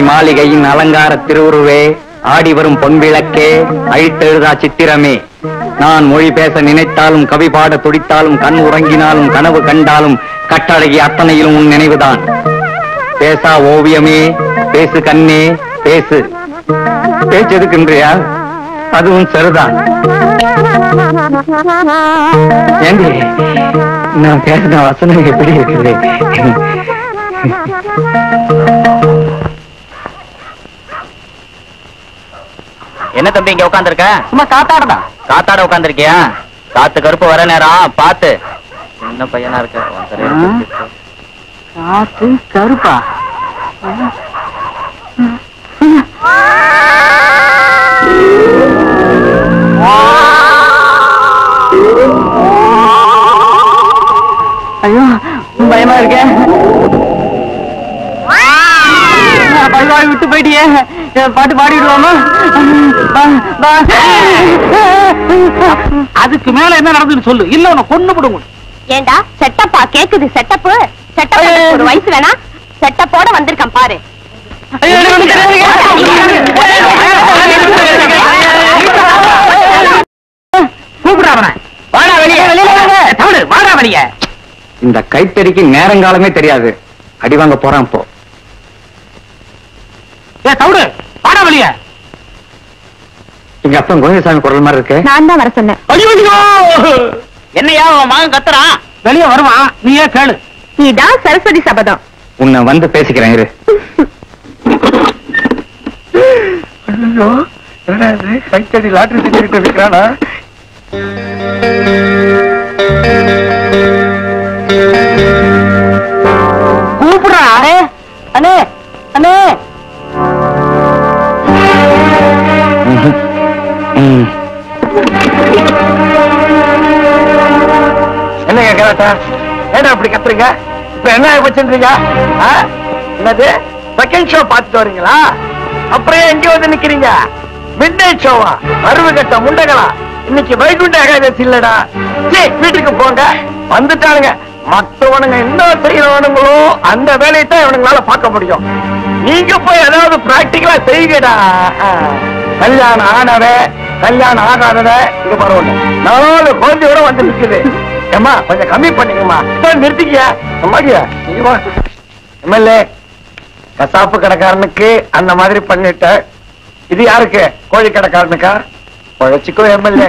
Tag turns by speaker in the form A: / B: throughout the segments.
A: மாளிகையின் அலங்கார திருவுருவே ஆடி வரும் பொன்விளக்கே அழித்தெழுதா சித்திரமே நான் மொழி பேச நினைத்தாலும் கவி பாட துடித்தாலும் கண் உறங்கினாலும் கனவு கண்டாலும் கட்டழகி அத்தனையிலும் உன் நினைவுதான் பேசா ஓவியமே பேசு கண்ணே பேசு பேச்செதுக்கின்றியா அதுவும் சரிதான் ஏண்டி நான் பேசின வசனம் எப்படி இருக்குது
B: என்ன தம்பி இங்க உட்காந்துருக்க
A: சும்மா காத்தாடதான்
B: காத்தாட உட்காந்துருக்கியா காத்து கருப்பு வர நேரம் பாத்து சின்ன பையனா இருக்க உன் தலையில
A: ஆ.
B: குத்திட்டு.
A: காத்து கருப்பா ஐயோ பயமா இருக்கே பழுவாய் விட்டு போயிட்டியே என் பாட்டு பாடிடுவாமா
C: அதுக்கு மேல என்ன நடந்ததுன்னு சொல்லு இல்ல உன்னை கொண்டு விடுங்க
D: ஏண்டா செட்டப்பா கேக்குது செட்டப்பு செட்டப் ஒரு வயசு வேணா செட்டப்போட வந்திருக்கான் பாரு
C: கூப்பிடுறா அவனை வாடா வெளியே தமிழ் வாடா வெளியே
A: இந்த கைத்தறிக்கு நேரங்காலமே தெரியாது அடி வாங்க போறான் இப்போ
C: ஏ தவிடு வாடா வெளியே
A: எங்க அப்பா கோவிந்தசாமி குரல் மாதிரி இருக்கு
D: நான் தான் வர சொன்னேன்
B: என்னையா உன் மகன் கத்துறான்
C: வெளியே வருவான் நீயே கேளு
D: இதான் சரஸ்வதி சபதம்
A: உன்னை வந்து பேசிக்கிறேன் இரு கைத்தடி லாட்டரி டிக்கெட் விற்கிறானா
C: கூப்பிடுறா அண்ணே அண்ணே அண்ணே
A: என்ன கேட்கறாட்டா ஏடா அப்படி கத்துறீங்க இப்ப என்ன வச்சுன்றீங்க என்னது செகண்ட் ஷோ பார்த்துட்டு வரீங்களா அப்புறம் ஏன் இங்க வந்து நிக்கிறீங்க மிட் நைட் ஷோவா அருவு கட்ட முண்டகளா இன்னைக்கு வைகுண்ட ஏகாதசி இல்லடா சீ வீட்டுக்கு போங்க வந்துட்டானுங்க மத்தவனுங்க என்ன செய்யறவனுங்களோ அந்த வேலையை தான் இவனுங்களால பார்க்க முடியும் நீங்க போய் ஏதாவது பிராக்டிகலா செய்யுங்கடா ஆ. கல்யாணம் ஆனவ கல்யாணம் ஆகாதவ இங்க பரவாயில்ல நாலு குழந்தையோட வந்து நிக்குது ஏம்மா கொஞ்சம் கம்மி பண்ணிக்கம்மா இப்ப நிறுத்திக்கியா அம்மாடியா எம்எல்ஏ கசாப்பு கடைக்காரனுக்கு அந்த மாதிரி பண்ணிட்ட இது யாருக்கு கோழி கடைக்காரனுக்கா பழச்சிக்கோ எம்எல்ஏ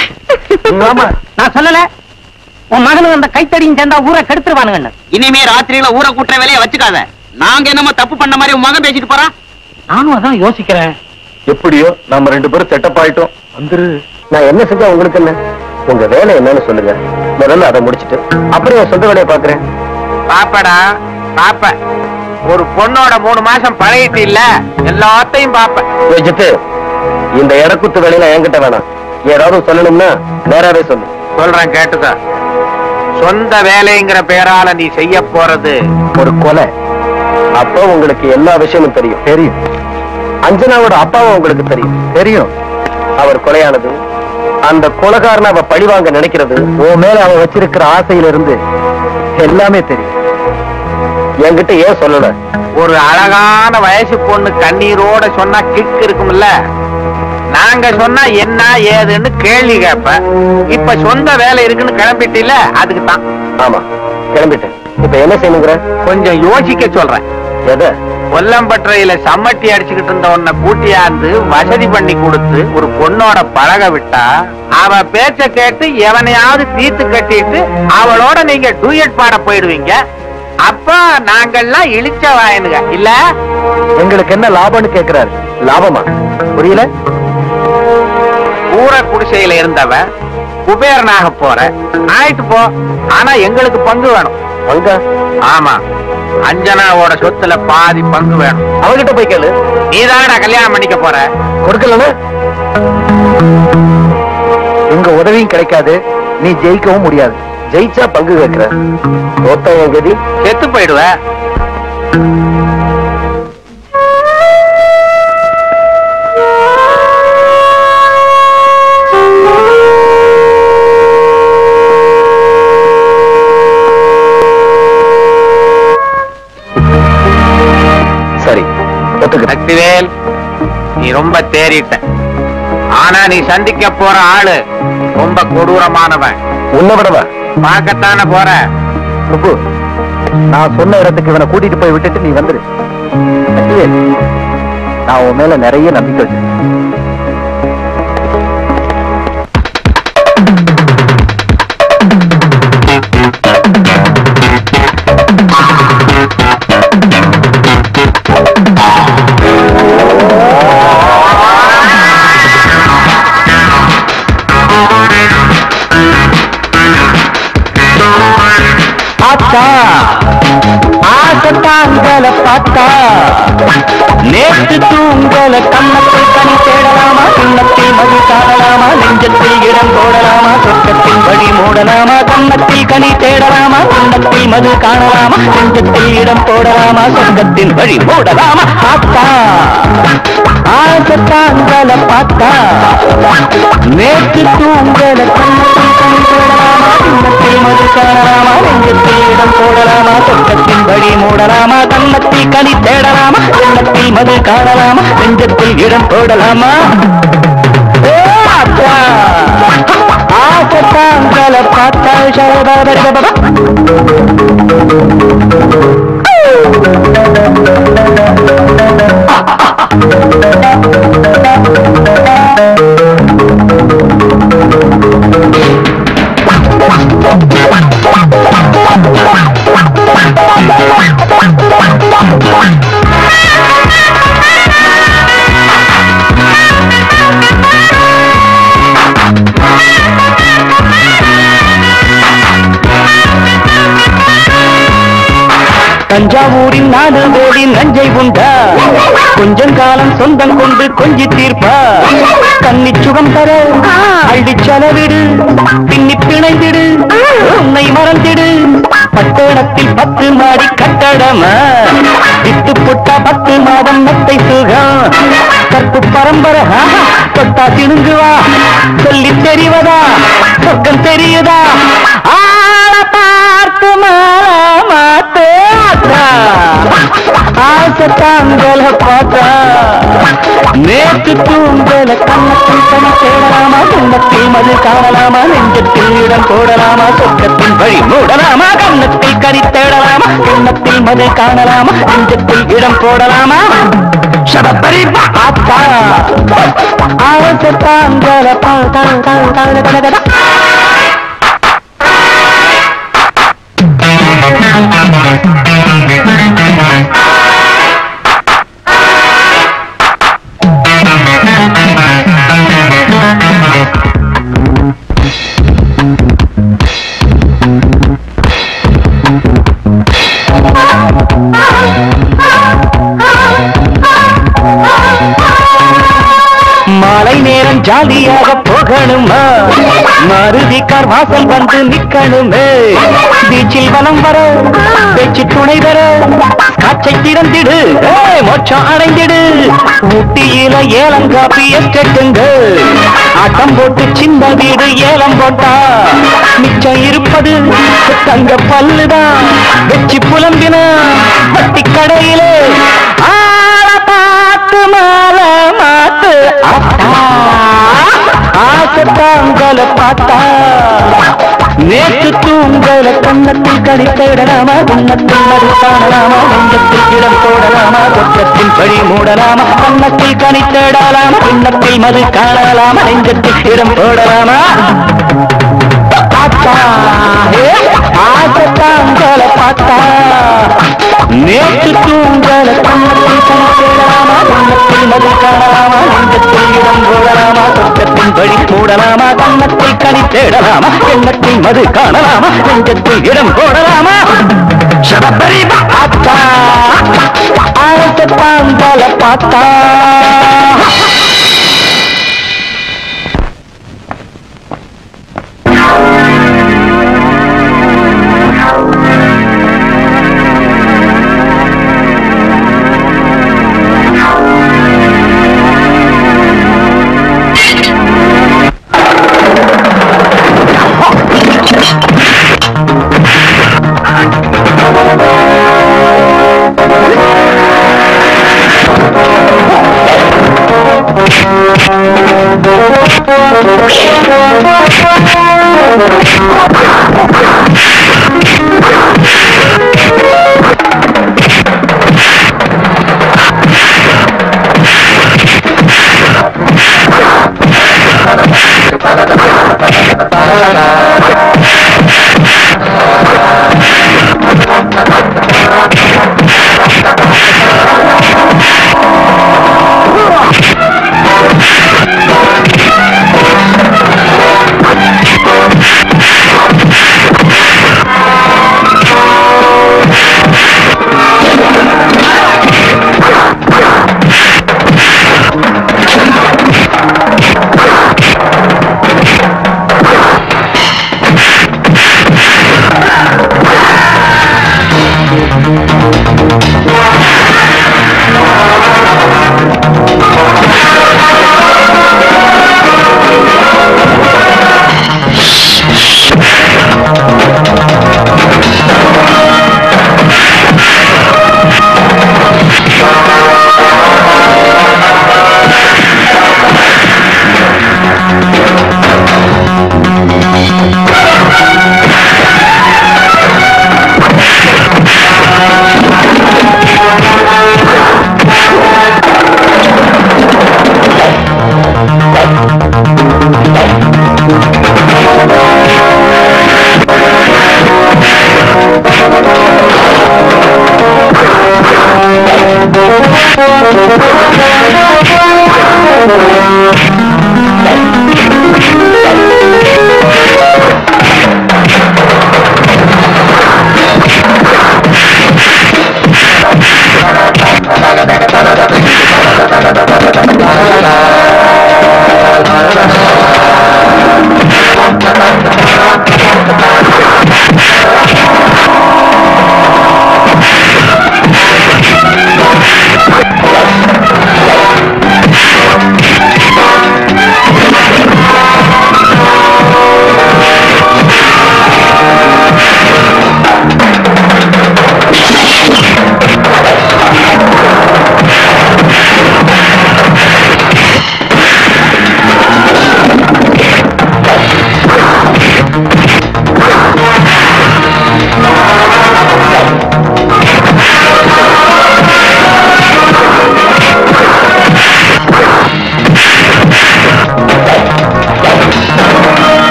A: ஆமா
C: நான் சொல்லல உன் மகனுக்கு அந்த கைத்தடியும் சேர்ந்தா ஊரை கெடுத்துருவானுங்க
B: இனிமே ராத்திரியில ஊரை கூட்டுற வேலையை வச்சுக்காத நாங்க என்னமோ தப்பு பண்ண மாதிரி உன் மகன் பேசிட்டு போறான்
C: நானும் அதான் யோசிக்கிறேன்
A: எப்படியோ நம்ம ரெண்டு பேரும் செட்டப் ஆயிட்டோம் வந்துரு நான் என்ன செஞ்சா உங்களுக்கு என்ன உங்க வேலை என்னன்னு சொல்லுங்க முதல்ல அதை முடிச்சிட்டு அப்புறம் என் சொந்த வேலையை பாக்குறேன்
B: பாப்படா பாப்ப ஒரு பொண்ணோட மூணு மாசம் பழகிட்டு இல்ல எல்லாத்தையும் பாப்ப
A: ஜித்து இந்த இடக்குத்து வேலையில என்கிட்ட வேணாம் ஏதாவது சொல்லணும்னா நேராவே சொல்லு
B: சொல்றேன் கேட்டுக்க சொந்த வேலைங்கிற பேரால நீ செய்ய போறது
A: ஒரு கொலை அப்போ உங்களுக்கு எல்லா விஷயமும் தெரியும் தெரியும் அஞ்சனாவோட அப்பாவும் உங்களுக்கு தெரியும் தெரியும் அவர் கொலையானது அந்த கொலைகாரனை அவ பழிவாங்க நினைக்கிறது உன் மேல அவ வச்சிருக்கிற ஆசையில இருந்து எல்லாமே தெரியும் என்கிட்ட ஏன் சொல்லல
B: ஒரு அழகான வயசு பொண்ணு கண்ணீரோட சொன்னா கிக் இருக்கும்ல நாங்க சொன்னா என்ன ஏதுன்னு கேள்வி கேப்ப இப்ப சொந்த வேலை இருக்குன்னு கிளம்பிட்டில அதுக்கு தான்
A: ஆமா கிளம்பிட்டேன் இப்ப என்ன செய்யணுங்கிற
B: கொஞ்சம் யோசிக்க சொல்றேன்
A: எதை
B: கொல்லம்பற்றையில சம்மட்டி அடிச்சுக்கிட்டு இருந்த உன்னை கூட்டியாந்து வசதி பண்ணி கொடுத்து ஒரு பொண்ணோட பழக விட்டா அவ பேச்ச கேட்டு எவனையாவது தீர்த்து கட்டிட்டு அவளோட நீங்க டூயட் பாட போயிடுவீங்க அப்ப நாங்கெல்லாம் இழிச்ச வாயனுங்க இல்ல
A: எங்களுக்கு என்ன லாபம்னு கேக்குறாரு லாபமா புரியல
B: ஊர குடிசையில இருந்தவன் குபேரனாக போற ஆயிட்டு போ ஆனா எங்களுக்கு பங்கு வேணும்
A: அங்க
B: ஆமா அஞ்சனாவோட சொத்துல பாதி பங்கு வேணும்
A: அவகிட்ட போய் கேளு
B: நீதானடா கல்யாணம் பண்ணிக்க போற
A: கொடுக்கலன்னு உங்க உதவியும் கிடைக்காது நீ ஜெயிக்கவும் முடியாது ஜெயிச்சா பங்கு கேட்கிற தோத்தா என் கதி
B: செத்து போயிடுவ
A: சரி ஒத்துக்கிறேன்
B: சக்திவேல் நீ ரொம்ப தேறிட்ட ஆனா நீ சந்திக்க போற ஆளு ரொம்ப கொடூரமானவன்
A: உன்னை விடவா
B: பார்க்கத்தானே போற
A: சுப்பு நான் சொன்ன இடத்துக்கு இவனை கூட்டிட்டு போய் விட்டுட்டு நீ வந்துரு சக்திவேல், நான் உன் மேல நிறைய நம்பிக்கை வச்சிருக்கேன் பார்த்தா ஆசத்தாங்கல பார்த்தா நேற்று தூங்கல கண்ணத்தில் கனி தேடலாமா கிண்ணத்தில் மதி காணலாமா நெஞ்சத்தில் இடம் போடலாமா சொர்க்கத்தின் வழி மூடலாமா கண்ணத்தில் கனி தேடலாமா கிண்ணத்தில் மது காணலாமா நெஞ்சத்தில் இடம் போடலாமா சொர்க்கத்தின் வழி மூடலாமா பார்த்தா ஆசத்தாங்கல பார்த்தா நேற்று தூங்கல கண்ணத்தில் கனி தேடலாமா கிண்ணத்தில் மது காணலாமா நெஞ்சத்தில் இடம் போடலாமா சொர்க்கத்தின் வழி மூடலாமா கண்ணத்தில் கனி தேடலாமா கண்ணத்தில் மது காணலாமா நெஞ்சத்தில் இடம் போடலாமா ஏ அப்பா, ஆசத்தாங்கல பார்த்தா சரபரபரபரபர. தஞ்சாவூரின் நாடு வேடி நஞ்சை உண்டா கொஞ்சம் காலம் சொந்தம் கொண்டு கொஞ்சி தீர்ப்பா கன்னி சுகம் தர அள்ளி செலவிடு பின்னி பிணைந்திடு உன்னை மறந்திடு பட்டணத்தில் பத்து மாடி கட்டடமா வித்து புட்டா பத்து மாதம் மெத்தை சுகம் கற்பு பரம்பரை ஆஹா, தொட்டா திணுங்குவா சொல்லி தெரிவதா சொர்க்கம் தெரியுதா ஆள பார்த்து மாலா மாத்து ஆத்தா. ஆசத்தாங்கல பார்த்தா நேற்று தூங்கல கண்ணத்தில் கனி தேடலாமா கண்ணத்தில் மது காணலாமா நெஞ்சத்தில் இடம் போடலாமா சொர்க்கத்தின் வழி மூடலாமா கண்ணத்தில் கனி தேடலாமா கண்ணத்தில் மது காணலாமா நெஞ்சத்தில் இடம் போடலாமா சபப்பரி பார்த்தா ஆசத்தாங்கல பார்த்தா தா, தா, தா, தா, தா. மாலை நேரம் ஜாலியாக போகணுமா மாருதி கார் வாசல் வந்து நிக்கணுமே பீச்சில் வலம் வர பேச்சு துணை வர காட்சை திறந்திடு ஏய், மோட்சம் அடைந்திடு ஊட்டியில ஏலம் காப்பி எஸ்டேட்டுங்க ஆட்டம் போட்டு சின்ன வீடு ஏலம் போட்டா மிச்சம் இருப்பது தங்க பல்லுதான் வெச்சி புலம்பின வட்டி கடையிலே ஆள பார்த்து மால மாத்து ஆத்தா ஆசத்தாங்கல பார்த்தா நேற்று தூங்கல கண்ணத்தில் கடித்திடலாமா கண்ணத்தில் மறு காணலாமா நெஞ்சத்தில் இடம் போடலாமா சொர்க்கத்தில் வழி மூடலாமா கண்ணத்தில் கணித்திடலாமா கண்ணத்தில் மது காணலாமா நெஞ்சத்தில் இடம் போடலாமா பார்த்தா ஏ, ஆசத்தாங்கல பார்த்தா நேற்று தூங்கல கண்ணத்தில் கணித்திடலாமா கண்ணத்தில் மது காணலாமா நெஞ்சத்தில் இடம் போடலாமா சொர்க்கத்தின் வழி மூடலாமா கண்ணத்தில் கனி தேடலாமா எண்ணத்தில் மது காணலாமா நெஞ்சத்தில் இடம் போடலாமா சபப்பரி பார்த்தா ஆசத்தாங்கல பார்த்தா
B: ஆ
A: Thank you.